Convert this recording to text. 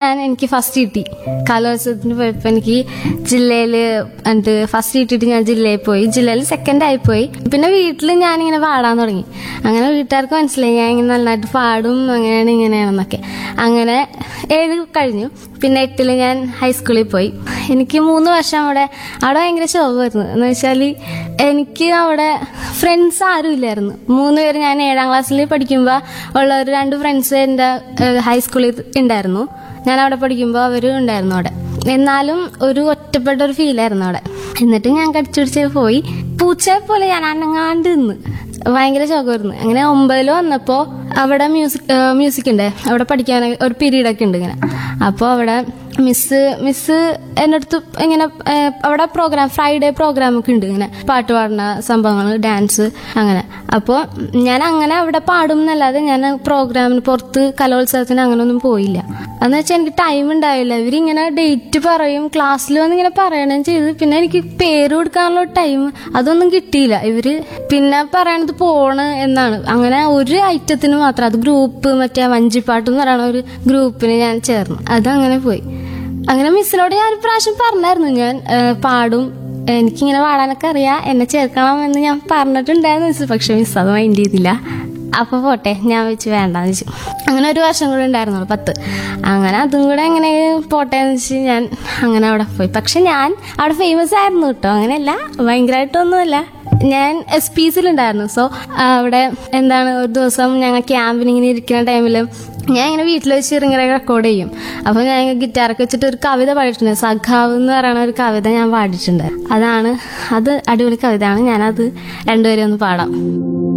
ഞാൻ എനിക്ക് ഫസ്റ്റ് കിട്ടി കലോത്സവത്തിന് പോയപ്പോൾ എനിക്ക് ജില്ലയിൽ എന്നിട്ട് ഫസ്റ്റ് കിട്ടിയിട്ട് ഞാൻ ജില്ലയിൽ പോയി ജില്ലയിൽ സെക്കൻഡ് ആയിപ്പോയി പിന്നെ വീട്ടിൽ ഞാനിങ്ങനെ പാടാൻ തുടങ്ങി അങ്ങനെ വീട്ടുകാർക്ക് മനസ്സിലായി ഞാൻ ഇങ്ങനെ നന്നായിട്ട് പാടും അങ്ങനെയാണ് ഇങ്ങനെയാണെന്നൊക്കെ അങ്ങനെ ഏഴ് കഴിഞ്ഞു പിന്നെ എട്ടിൽ ഞാൻ ഹൈസ്കൂളിൽ പോയി എനിക്ക് മൂന്ന് വർഷം അവിടെ അവിടെ ഭയങ്കര ശോഭമായിരുന്നു എന്ന് വെച്ചാൽ എനിക്ക് അവിടെ ഫ്രണ്ട്സ് ആരും ഇല്ലായിരുന്നു മൂന്ന് പേര് ഞാൻ ഏഴാം ക്ലാസ്സിൽ പഠിക്കുമ്പോൾ ഉള്ള ഒരു രണ്ട് ഫ്രണ്ട്സ് എൻ്റെ ഏഹ്, ഹൈസ്കൂളിൽ ഉണ്ടായിരുന്നു ഞാൻ അവിടെ പഠിക്കുമ്പോൾ അവർ ഉണ്ടായിരുന്നു അവിടെ എന്നാലും ഒരു ഒറ്റപ്പെട്ട ഒരു ഫീലായിരുന്നു അവിടെ എന്നിട്ട് ഞാൻ കടിച്ചുപിടിച്ച് പോയി പൂച്ചയെ പോലെ ഞാൻ അനങ്ങാണ്ട് നിന്ന് ഭയങ്കര ശോകമായിരുന്നു അങ്ങനെ ഒമ്പതിൽ വന്നപ്പോൾ അവിടെ മ്യൂസിക് മ്യൂസിക് ഉണ്ട് അവിടെ പഠിക്കാൻ ഒരു പീരീഡ് ഒക്കെ ഉണ്ട് ഇങ്ങനെ അപ്പോൾ അവിടെ മിസ് മിസ് എൻ്റെ അടുത്ത് ഇങ്ങനെ ഏഹ്, അവിടെ പ്രോഗ്രാം ഫ്രൈഡേ പ്രോഗ്രാം ഒക്കെ ഉണ്ട് ഇങ്ങനെ പാട്ട് പാടുന്ന സംഭവങ്ങൾ ഡാൻസ് അങ്ങനെ അപ്പോൾ ഞാൻ അങ്ങനെ അവിടെ പാടും എന്നല്ലാതെ ഞാൻ പ്രോഗ്രാമിന് പുറത്ത് കലോത്സവത്തിന് അങ്ങനെ ഒന്നും പോയില്ല എന്ന് വെച്ചാൽ എനിക്ക് ടൈം ഉണ്ടാവില്ല ഇവരിങ്ങനെ ഡേറ്റ് പറയും ക്ലാസ്സിൽ വന്ന് ഇങ്ങനെ പറയണം ചെയ്ത് പിന്നെ എനിക്ക് പേര് കൊടുക്കാനുള്ള ടൈം അതൊന്നും കിട്ടിയില്ല ഇവര് പിന്നെ പറയണത് പോണ് എന്നാണ് അങ്ങനെ ഒരു ഐറ്റത്തിന് മാത്രം അത് ഗ്രൂപ്പ് മറ്റേ വഞ്ചിപ്പാട്ട് എന്ന് പറയുന്ന ഒരു ഗ്രൂപ്പിന് ഞാൻ ചേർന്നു അതങ്ങനെ പോയി അങ്ങനെ മിസ്സിനോട് ഞാൻ ഒരു പ്രാവശ്യം പറഞ്ഞായിരുന്നു ഞാൻ ഏഹ്, പാടും എനിക്കിങ്ങനെ പാടാനൊക്കെ അറിയാം എന്നെ ചേർക്കണം എന്ന് ഞാൻ പറഞ്ഞിട്ടുണ്ടായിരുന്നു മിസ് പക്ഷെ മിസ് അത് മൈൻഡ് ചെയ്തില്ല അപ്പൊ പോട്ടെ ഞാൻ വെച്ച് വേണ്ടെന്ന് വെച്ചു അങ്ങനെ ഒരു വർഷം കൂടെ ഉണ്ടായിരുന്നുള്ളൂ പത്ത് അങ്ങനെ അതും കൂടെ എങ്ങനെ പോട്ടെ എന്ന് വെച്ച് ഞാൻ അങ്ങനെ അവിടെ പോയി പക്ഷെ ഞാൻ അവിടെ ഫേമസ് ആയിരുന്നു കേട്ടോ അങ്ങനെയല്ല ഭയങ്കരമായിട്ടൊന്നുമല്ല ഞാൻ എസ് പി സിയിലുണ്ടായിരുന്നു സോ അവിടെ എന്താണ് ഒരു ദിവസം ഞങ്ങൾ ക്യാമ്പിന് ഇങ്ങനെ ഇരിക്കുന്ന ടൈമിൽ ഞാൻ ഇങ്ങനെ വീട്ടിൽ വെച്ച് ഇങ്ങനെ റെക്കോർഡ് ചെയ്യും അപ്പോൾ ഞാൻ ഗിറ്റാറൊക്കെ വെച്ചിട്ട് ഒരു കവിത പാടിയിട്ടുണ്ട് സഖാവ് എന്ന് പറയുന്ന ഒരു കവിത ഞാൻ പാടിയിട്ടുണ്ട് അതാണ് അത് അടിപൊളി കവിതയാണ് ഞാനത് രണ്ടുപേരും ഒന്ന് പാടാം